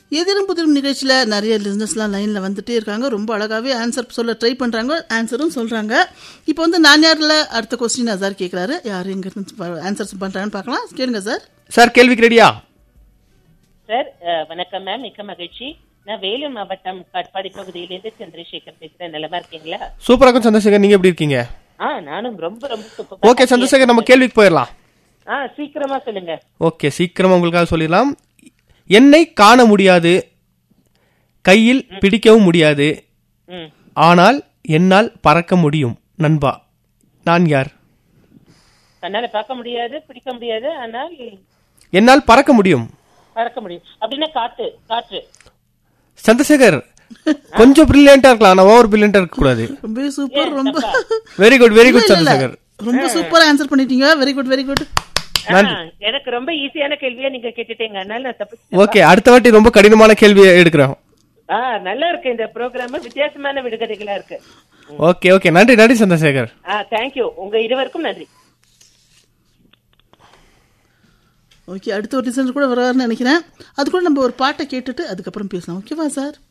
எதிரும் புதிரும் நிகழ்ச்சியில் நிறைய லிஸ்னஸ்லாம் லைனில் வந்துட்டே இருக்காங்க ரொம்ப அழகாகவே ஆன்சர் சொல்ல ட்ரை பண்ணுறாங்க ஆன்சரும் சொல்கிறாங்க இப்போ வந்து நான் யாரில் அடுத்த கொஸ்டின் சார் கேட்குறாரு யார் எங்க ஆன்சர்ஸ் பண்ணுறாங்கன்னு பார்க்கலாம் கேளுங்க சார் சார் கேள்விக்கு ரெடியா சார் அஹ், வணக்கம் மேம் மிக்க மகிழ்ச்சி நான் வேலூர் மாவட்டம் காட்பாடி பகுதியிலிருந்து சந்திரசேகர் பேசுறேன் நலமா இருக்கீங்களா சூப்பரா இருக்கும் சந்திரசேகர் நீங்க எப்படி இருக்கீங்க ஆ நானும் ரொம்ப ரொம்ப சூப்பரா ஓகே சந்திரசேகர் நம்ம கேள்விக்கு போயிடலாம் ஆ சீக்கிரமா சொல்லுங்க ஓகே சீக்கிரமா உங்களுக்காக சொல்லிடலாம் என்னை காண முடியாது கையில் பிடிக்கவும் முடியாது ம் ஆனால் என்னால் பறக்க முடியும் நண்பா நான் யார் கண்ணால பார்க்க முடியாது பிடிக்க முடியாது ஆனால் என்னால் பறக்க முடியும் பறக்க முடியும் அப்படின்னா காத்து காற்று சந்திரசேகர் கொஞ்சம் பிரில்லியண்டா இருக்கலாம் ஆனா ஓவர் பிரில்லியண்டா இருக்க கூடாது ரொம்ப சூப்பர் ரொம்ப வெரி குட் வெரி குட் இல்ல, இல்ல. சந்திரசேகர் ரொம்ப சூப்பரா ஆன்சர் பண்ணிட்டீங்க வெரி குட் வெரி குட் ஆ, எனக்கு ரொம்ப ஈஸியான கேள்வியா நீங்க கேட்டுட்டீங்க அதனால நான் தப்பு ஓகே அடுத்த வாட்டி ரொம்ப கடினமான கேள்வி எடுக்கிறோம் ஆ நல்லா இருக்கு இந்த ப்ரோக்ராம் வித்தியாசமான விடுகதைகளா இருக்கு ஓகே ஓகே நன்றி நன்றி சந்திரசேகர் ஆ தேங்க்யூ உங்க இருவருக்கும் நன்றி ஓகே அடுத்த ஒரு லிசனர் கூட வராருன்னு நினைக்கிறேன் அது கூட நம்ம ஒரு பாட்டை கேட்டுட்டு அதுக்கப்புறம் பேசலாம் ஓகேவா சார்